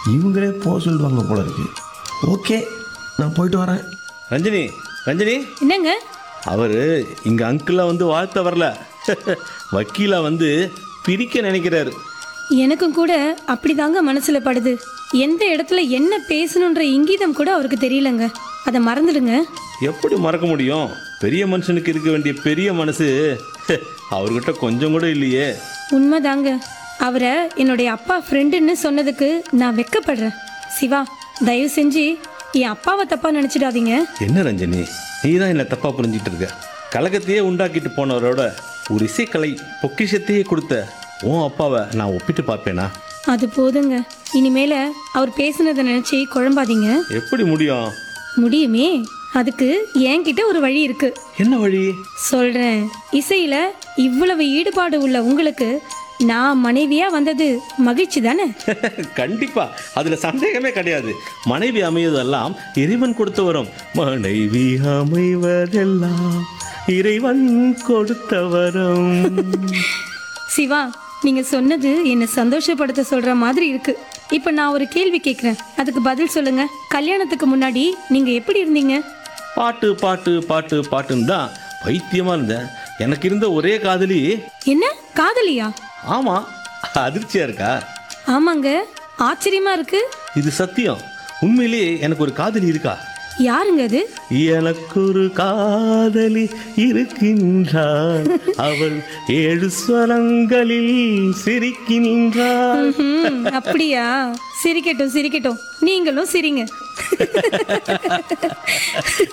இவங்களே போக சொல்லிடுவாங்க போல இருக்கு ஓகே நான் போயிட்டு வரேன் ரஞ்சினி ரஞ்சினி என்னங்க அவர் இங்கே அங்கிளாக வந்து வாழ்த்த வரல வக்கீலா வந்து பிரிக்க நினைக்கிறாரு எனக்கும் கூட அப்படிதாங்க மனசுல படுது எந்த இடத்துல என்ன பேசணுன்ற இங்கீதம் கூட அவருக்கு தெரியலங்க அதை மறந்துடுங்க எப்படி மறக்க முடியும் பெரிய மனுஷனுக்கு இருக்க வேண்டிய பெரிய மனசு அவர்கிட்ட கொஞ்சம் கூட இல்லையே உண்மைதாங்க அவரை என்னுடைய அப்பா ஃப்ரெண்டுன்னு சொன்னதுக்கு நான் வெக்கப்படுறேன் சிவா தயவு செஞ்சு என் அப்பாவை தப்பா நினைச்சிடாதீங்க என்ன ரஞ்சனி நீ தான் என்ன தப்பாக புரிஞ்சிட்டு இருக்க கலகத்தையே உண்டாக்கிட்டு போனவரோட ஒரு இசைக்கலை பொக்கிஷத்தையே கொடுத்த உன் அப்பாவை நான் ஒப்பிட்டு பார்ப்பேனா அது போதுங்க இனிமேல அவர் பேசுனதை நினைச்சு குழம்பாதீங்க எப்படி முடியும் முடியுமே அதுக்கு என்கிட்ட ஒரு வழி இருக்கு என்ன வழி சொல்றேன் இசையில இவ்வளவு ஈடுபாடு உள்ள உங்களுக்கு நான் மனைவியா வந்தது மகிழ்ச்சி தானே கண்டிப்பா அதுல சந்தேகமே கிடையாது மனைவி அமைவதெல்லாம் இறைவன் கொடுத்து வரும் மனைவி அமைவதெல்லாம் இறைவன் கொடுத்த வரம் சிவா நீங்க சொன்னது என்னை சந்தோஷப்படுத்த சொல்ற மாதிரி இருக்கு இப்ப நான் ஒரு கேள்வி கேக்குறேன் அதுக்கு பதில் சொல்லுங்க கல்யாணத்துக்கு முன்னாடி நீங்க எப்படி இருந்தீங்க பாட்டு பாட்டு பாட்டு பாட்டுன்னு தான் பைத்தியமா இருந்தேன் எனக்கு இருந்த ஒரே காதலி என்ன காதலியா ஆமா அதிர்ச்சியா இருக்கா ஆமாங்க ஆச்சரியமா இருக்கு இது சத்தியம் உண்மையிலேயே எனக்கு ஒரு காதலி இருக்கா யாருங்க அது எனக்கு ஒரு காதலி இருக்கின்றாள் அவள் ஏழு ஸ்வரங்களில் சிரிக்கின்றாள் ம்ஹும், அப்படியா சிரிக்கட்டும் சிரிக்கட்டும் நீங்களும் சிரிங்க